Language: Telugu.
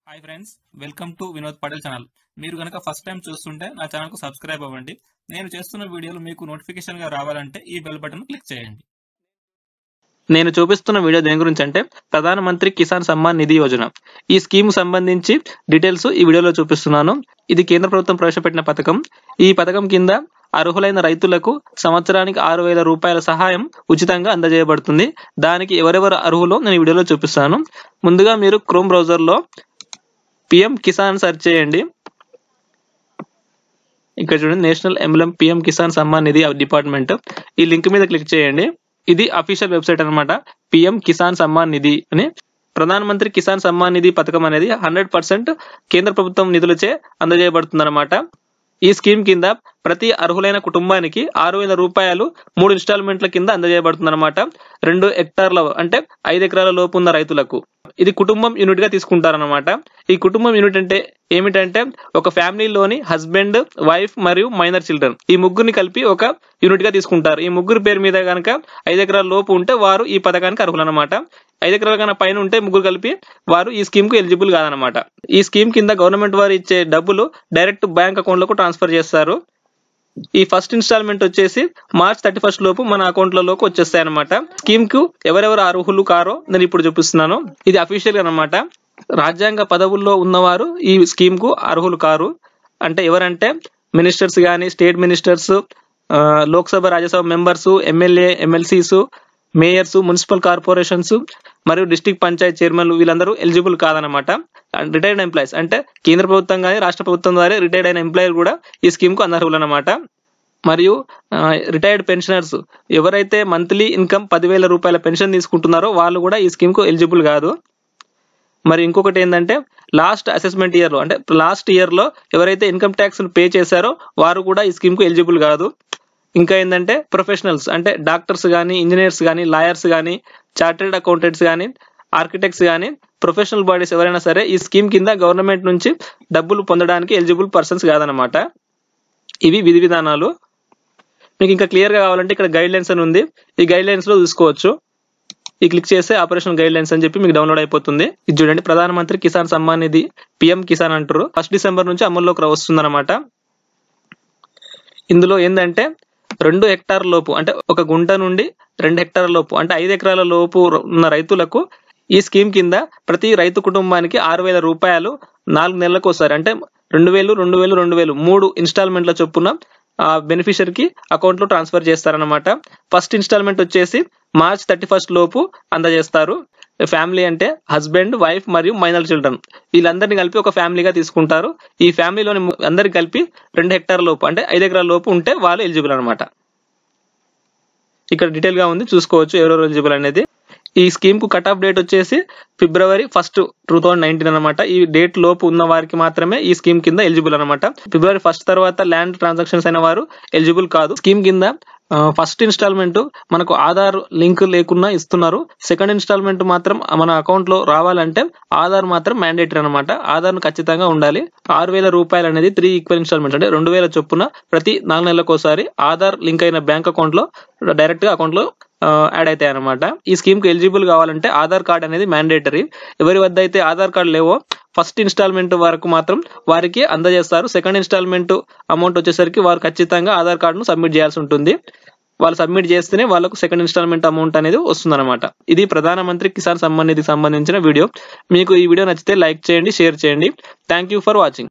hi friends welcome to Vinod Patel channel మీరు కనుక ఫస్ట్ టైం చూస్తుంటే నా ఛానల్కు సబ్స్క్రైబ్ అవ్వండి నేను చేస్తున్న వీడియోలు మీకు నోటిఫికేషన్గా రావాలంటే ఈ బెల్ బటన్ క్లిక్ చేయండి నేను చూపిస్తున్న వీడియో దేని గురించి అంటే ప్రధానమంత్రి కిసాన్ సమ్మాన్ నిధి యోజన ఈ స్కీమ్ సంబంధించి డీటెయిల్స్ ఈ వీడియోలో చూపిస్తున్నాను ఇది కేంద్ర ప్రభుత్వం ప్రవేశపెట్టిన పథకం ఈ పథకం కింద అర్హులైన రైతులకు సంవత్సరానికి ఆరు వేల రూపాయల సహాయం ఉచితంగా అందజేయబడుతుంది దానికి ఎవరెవరు అర్హులో నేను ఈ వీడియోలో చూపిస్తాను ముందుగా మీరు క్రోమ్ బ్రౌజర్లో పిఎం కిసాన్ సెర్చ్ చేయండి ఇక్కడ చూడండి national emblem PM Kisan Samman Nidhi department ఈ లింక్ మీద క్లిక్ చేయండి ఇది అఫీషియల్ వెబ్సైట్ అన్నమాట పిఎం కిసాన్ సమ్మాన్ నిధి అని ప్రధానమంత్రి కిసాన్ సమ్మాన్ నిధి పథకం అనేది హండ్రెడ్ పర్సెంట్ కేంద్ర ప్రభుత్వం నిధులచే అందజేయబడుతుంది ఈ స్కీమ్ కింద ప్రతి అర్హులైన కుటుంబానికి ఆరు వేల రూపాయలు మూడు ఇన్స్టాల్మెంట్ల కింద అందజేయబడుతుంది రెండు హెక్టార్ల అంటే ఐదు ఎకరాల లోపు ఉన్న రైతులకు ఇది కుటుంబం యూనిట్ గా తీసుకుంటారన్నమాట ఈ కుటుంబం యూనిట్ అంటే ఏమిటంటే ఒక ఫ్యామిలీలోని హస్బెండ్ వైఫ్ మరియు మైనర్ చిల్డ్రన్ ఈ ముగ్గురిని కలిపి ఒక యూనిట్ గా తీసుకుంటారు ఈ ముగ్గురు పేరు మీద కనుక ఐదు ఎకరాల లోపు ఉంటే వారు ఈ పథకానికి అర్హులన్నమాట ఐదు ఎకరాల కన్నా పైన ఉంటే ముగ్గురు కలిపి వారు ఈ స్కీమ్ కు ఎలిజిబుల్ కాదనమాట ఈ స్కీమ్ కింద గవర్నమెంట్ వారు ఇచ్చే డబ్బులు డైరెక్ట్ బ్యాంక్ అకౌంట్ లకు ట్రాన్స్ఫర్ చేస్తారు ఈ ఫస్ట్ ఇన్స్టాల్మెంట్ వచ్చేసి మార్చ్ థర్టీ ఫస్ట్ లోపు మన అకౌంట్లలోకి వచ్చేస్తాయి అనమాట స్కీమ్ కు ఎవరెవరు అర్హులు కారో నేను ఇప్పుడు చూపిస్తున్నాను ఇది అఫీషియల్ అనమాట రాజ్యాంగ పదవుల్లో ఉన్నవారు ఈ స్కీమ్ కు అర్హులు కారు అంటే ఎవరంటే మినిస్టర్స్ కానీ state ministers Lok Sabha Rajya Sabha members MLA MLCs mayors municipal corporations మరియు డిస్టిక్ పంచాయత్ చైర్మన్లు వీళ్ళందరూ ఎలిజిబుల్ కాదనమాట రిటైర్డ్ ఎంప్లాయీస్ అంటే కేంద్ర ప్రభుత్వం కానీ రాష్ట్ర ప్రభుత్వం ద్వారా రిటైర్డ్ అయిన ఎంప్లాయీలు కూడా ఈ స్కీమ్ కు అనర్హులు అనమాట మరియు రిటైర్డ్ పెన్షనర్స్ ఎవరైతే మంత్లీ ఇన్కమ్ పదివేల రూపాయల పెన్షన్ తీసుకుంటున్నారో వాళ్ళు కూడా ఈ స్కీమ్ కు ఎలిజిబుల్ కాదు మరి ఇంకొకటి ఏంటంటే లాస్ట్ అసెస్మెంట్ ఇయర్ లో అంటే లాస్ట్ ఇయర్ లో ఎవరైతే ఇన్కమ్ ట్యాక్స్ పే చేశారో వారు కూడా ఈ స్కీమ్ కు ఎలిజిబుల్ కాదు ఇంకా ఏంటంటే ప్రొఫెషనల్స్ అంటే డాక్టర్స్ కానీ ఇంజనీర్స్ కానీ లాయర్స్ కానీ చార్టెడ్ అకౌంటెంట్స్ కానీ ఆర్కిటెక్ట్స్ కానీ ప్రొఫెషనల్ బాడీస్ ఎవరైనా సరే ఈ స్కీమ్ కింద గవర్నమెంట్ నుంచి డబ్బులు పొందడానికి ఎలిజిబుల్ పర్సన్స్ కాదనమాట ఇవి విధి విధానాలు మీకు ఇంకా క్లియర్ గా కావాలంటే ఇక్కడ గైడ్ లైన్స్ అని ఉంది ఈ గైడ్ లైన్స్ లో చూసుకోవచ్చు ఈ క్లిక్ చేస్తే ఆపరేషన్ గైడ్ లైన్స్ అని చెప్పి మీకు డౌన్లోడ్ అయిపోతుంది ఇది చూడండి ప్రధానమంత్రి కిసాన్ సమ్మాన్ నిధి పిఎం కిసాన్ అంటారు ఫస్ట్ డిసెంబర్ నుంచి అమల్లోకి వస్తుందన్నమాట ఇందులో ఏంటంటే రెండు హెక్టార్ లోపు అంటే ఒక గుంట నుండి రెండు హెక్టార్ల లోపు అంటే ఐదు ఎకరాల లోపు ఉన్న రైతులకు ఈ స్కీమ్ కింద ప్రతి రైతు కుటుంబానికి ఆరు వేల రూపాయలు నాలుగు నెలలకు వస్తారు అంటే రెండు వేలు రెండు వేలు రెండు వేలు మూడు ఇన్స్టాల్మెంట్ల చొప్పున ఆ బెనిఫిషియర్ కి అకౌంట్ లో ట్రాన్స్ఫర్ చేస్తారనమాట ఫస్ట్ ఇన్స్టాల్మెంట్ వచ్చేసి మార్చ్ థర్టీ ఫస్ట్ లోపు అందజేస్తారు ఫ్యామిలీ అంటే హస్బెండ్ వైఫ్ మరియు మైనర్ చిల్డ్రన్ వీళ్ళందరినీ కలిపి ఒక ఫ్యామిలీగా తీసుకుంటారు ఈ ఫ్యామిలీలోని అందరికి కలిపి రెండు హెక్టార్ లోపు అంటే ఐదు ఎకరాల లోపు ఉంటే వాళ్ళు ఎలిజిబుల్ అనమాట ఇక్కడ డీటెయిల్ గా ఉంది చూసుకోవచ్చు ఎవరెవరు ఎలిజిబుల్ అనేది ఈ స్కీమ్ కు కట్ ఆఫ్ డేట్ వచ్చేసి February first two thousand nineteen అనమాట ఈ డేట్ లోపు ఉన్న వారికి మాత్రమే ఈ స్కీమ్ కింద ఎలిజిబుల్ అనమాట ఫిబ్రవరి ఫస్ట్ తర్వాత ల్యాండ్ ట్రాన్సాక్షన్స్ అయిన వారు ఎలిజిబుల్ కాదు స్కీమ్ కింద ఫస్ట్ ఇన్స్టాల్మెంట్ మనకు ఆధార్ లింక్ లేకున్నా ఇస్తున్నారు సెకండ్ ఇన్స్టాల్మెంట్ మాత్రం మన అకౌంట్ లో రావాలంటే ఆధార్ మాత్రం మ్యాండేటరీ అనమాట ఆధార్ ఖచ్చితంగా ఉండాలి ఆరు వేల రూపాయలు అనేది త్రీ ఈక్వల్ ఇన్స్టాల్మెంట్ అంటే రెండు వేల చొప్పున ప్రతి నాలుగు నెలలకు ఒకసారి ఆధార్ లింక్ అయిన బ్యాంక్ అకౌంట్ లో డైరెక్ట్ గా అకౌంట్ లో యాడ్ అవుతాయి అనమాట ఈ స్కీమ్ కు ఎలిజిబుల్ కావాలంటే ఆధార్ కార్డ్ అనేది మ్యాండేటరీ ఎవరి వద్ద అయితే ఆధార్ కార్డు లేవో ఫస్ట్ ఇన్స్టాల్మెంట్ వరకు మాత్రం వారికి అందజేస్తారు సెకండ్ ఇన్స్టాల్మెంట్ అమౌంట్ వచ్చేసరికి వారు ఖచ్చితంగా ఆధార్ కార్డును సబ్మిట్ చేయాల్సి ఉంటుంది వాళ్ళు సబ్మిట్ చేస్తేనే వాళ్ళకు సెకండ్ ఇన్స్టాల్మెంట్ అమౌంట్ అనేది వస్తుందన్నమాట ఇది ప్రధానమంత్రి కిసాన్ సమ్మాన్ నిధికి సంబంధించిన వీడియో మీకు ఈ వీడియో నచ్చితే లైక్ చేయండి షేర్ చేయండి థ్యాంక్ యూ ఫర్ వాచింగ్